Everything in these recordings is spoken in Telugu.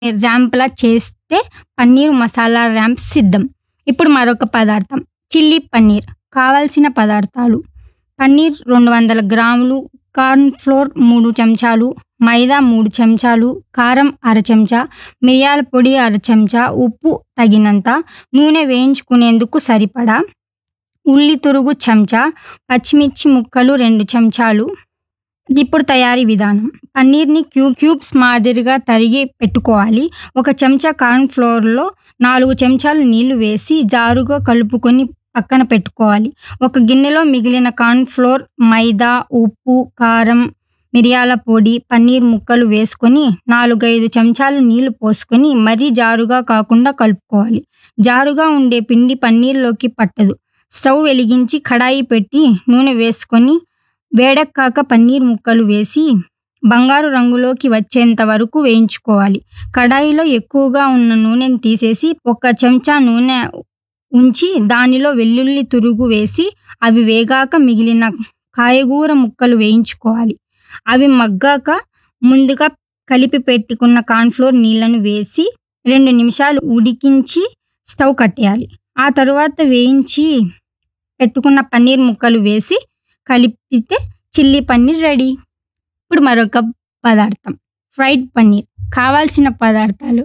ర్యాంప్లా చేస్తే పన్నీర్ మసాలా ర్యాంప్ సిద్ధం ఇప్పుడు మరొక పదార్థం చిల్లీ పన్నీర్ కావాల్సిన పదార్థాలు పన్నీర్ రెండు వందల గ్రాములు కార్న్ ఫ్లోర్ మూడు చెంచాలు మైదా మూడు చెంచాలు కారం అర చెంచా మిరియాల పొడి అర చెంచా ఉప్పు తగినంత నూనె వేయించుకునేందుకు సరిపడా ఉల్లి తురుగు చెంచా పచ్చిమిర్చి ముక్కలు రెండు చెంచాలు ఇప్పుడు తయారీ విధానం పన్నీర్ని క్యూబ్ క్యూబ్స్ మాదిరిగా తరిగి పెట్టుకోవాలి ఒక చెంచా కార్న్ ఫ్లోర్లో నాలుగు చెంచాలు నీళ్లు వేసి జారుగా కలుపుకొని పక్కన పెట్టుకోవాలి ఒక గిన్నెలో మిగిలిన కార్న్ ఫ్లోర్ మైదా ఉప్పు కారం మిరియాల పొడి పన్నీర్ ముక్కలు వేసుకొని నాలుగైదు చెంచాలు నీళ్లు పోసుకొని మరీ జారుగా కాకుండా కలుపుకోవాలి జారుగా ఉండే పిండి పన్నీర్లోకి పట్టదు స్టవ్ వెలిగించి కడాయి పెట్టి నూనె వేసుకొని వేడెక్కాక పన్నీర్ ముక్కలు వేసి బంగారు రంగులోకి వచ్చేంత వరకు వేయించుకోవాలి కడాయిలో ఎక్కువగా ఉన్న నూనెని తీసేసి ఒక చెంచా నూనె ఉంచి దానిలో వెల్లుల్లి తురుగు వేసి అవి వేగాక మిగిలిన కాయగూర ముక్కలు వేయించుకోవాలి అవి మగ్గాక ముందుగా కలిపి పెట్టుకున్న కార్న్ఫ్లోర్ నీళ్లను వేసి రెండు నిమిషాలు ఉడికించి స్టవ్ కట్టేయాలి ఆ తరువాత వేయించి పెట్టుకున్న పన్నీర్ ముక్కలు వేసి కలిపితే చిల్లీ పన్నీర్ రెడీ ఇప్పుడు మరొక పదార్థం ఫ్రైడ్ పన్నీర్ కావాల్సిన పదార్థాలు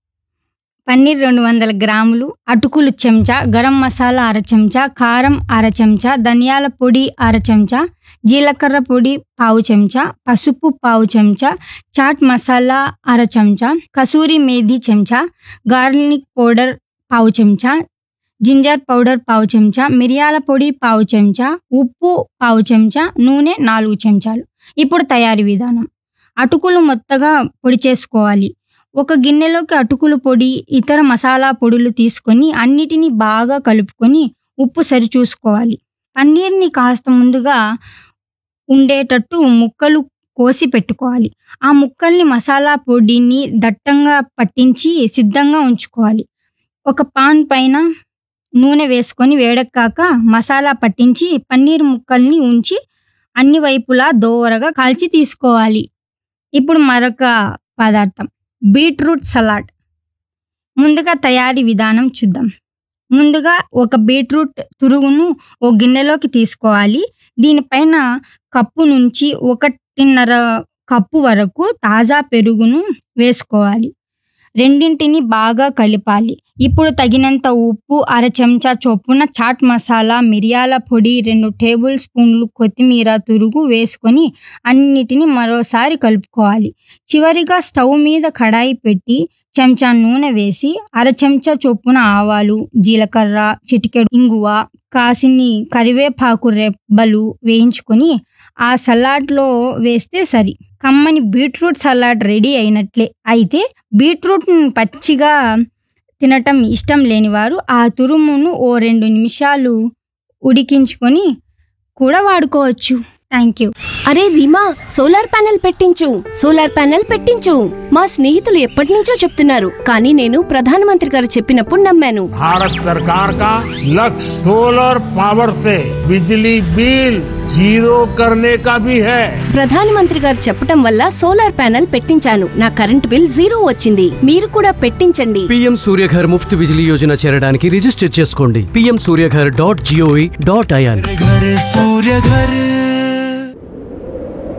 పన్నీర్ రెండు వందల గ్రాములు అటుకులు చెంచా గరం మసాలా అర చెంచా కారం అర చెంచా ధనియాల పొడి అర చెంచా జీలకర్ర పొడి పావు చెంచా పసుపు పావు చెంచా చాట్ మసాలా అర చెంచా కసూరి మేథి చెంచా గార్లిక్ పౌడర్ పావు చెంచా జింజర్ పౌడర్ పావు చెంచా మిరియాల పొడి పావు చెంచా ఉప్పు పావు చెంచా నూనె నాలుగు చెంచాలు ఇప్పుడు తయారీ విధానం అటుకులు మొత్తగా పొడి చేసుకోవాలి ఒక గిన్నెలోకి అటుకులు పొడి ఇతర మసాలా పొడులు తీసుకొని అన్నిటినీ బాగా కలుపుకొని ఉప్పు సరిచూసుకోవాలి పన్నీర్ని కాస్త ముందుగా ఉండేటట్టు ముక్కలు కోసి పెట్టుకోవాలి ఆ ముక్కల్ని మసాలా పొడిని దట్టంగా పట్టించి సిద్ధంగా ఉంచుకోవాలి ఒక పాన్ పైన నూనె వేసుకొని వేడెక్కాక మసాలా పట్టించి పన్నీర్ ముక్కల్ని ఉంచి అన్ని వైపులా దోరగా కాల్చి తీసుకోవాలి ఇప్పుడు మరొక పదార్థం బీట్రూట్ సలాడ్ ముందుగా తయారీ విధానం చూద్దాం ముందుగా ఒక బీట్రూట్ తురుగును ఓ గిన్నెలోకి తీసుకోవాలి దీనిపైన కప్పు నుంచి ఒకటిన్నర కప్పు వరకు తాజా పెరుగును వేసుకోవాలి రెండింటిని బాగా కలిపాలి ఇప్పుడు తగినంత ఉప్పు అర చెంచా చొప్పున చాట్ మసాలా మిరియాల పొడి రెండు టేబుల్ స్పూన్లు కొత్తిమీర తురుగు వేసుకొని అన్నిటిని మరోసారి కలుపుకోవాలి చివరిగా స్టవ్ మీద కడాయి పెట్టి చెంచా నూనె వేసి అర చెంచా చొప్పున ఆవాలు జీలకర్ర చిటికెడు ఇంగువ కాసిని కరివేపాకు రెబ్బలు వేయించుకొని ఆ సలాడ్లో వేస్తే సరి కమ్మని బీట్రూట్ సలాడ్ రెడీ అయినట్లే అయితే బీట్రూట్ పచ్చిగా తినటం ఇష్టం లేనివారు ఆ తురుమును ఓ రెండు నిమిషాలు ఉడికించుకొని కూడా వాడుకోవచ్చు థ్యాంక్ యూ అరే రీమా సోలార్ ప్యానెల్ పెట్టించు సోలార్ ప్యానెల్ పెట్టించు మా స్నేహితులు ఎప్పటి నుంచో చెప్తున్నారు కానీ నేను ప్రధానమంత్రి గారు చెప్పినప్పుడు నమ్మాను भारत सरकार का लक्ष्य सोलर पावर से बिजली बिल जीरो करने का भी है ప్రధానమంత్రి గారు చెప్పటం వల్ల సోలార్ ప్యానెల్ పెట్టించాను నా కరెంట్ బిల్ జీరో వచ్చింది మీరు కూడా పెట్టించండి పీఎం సూర్యఘర్ ముఫ్త్ బిజిలీ యోజన చేరడానికి రిజిస్టర్ చేసుకోండి PM Surya Ghar dot GOV dot IN घर सूर्य घर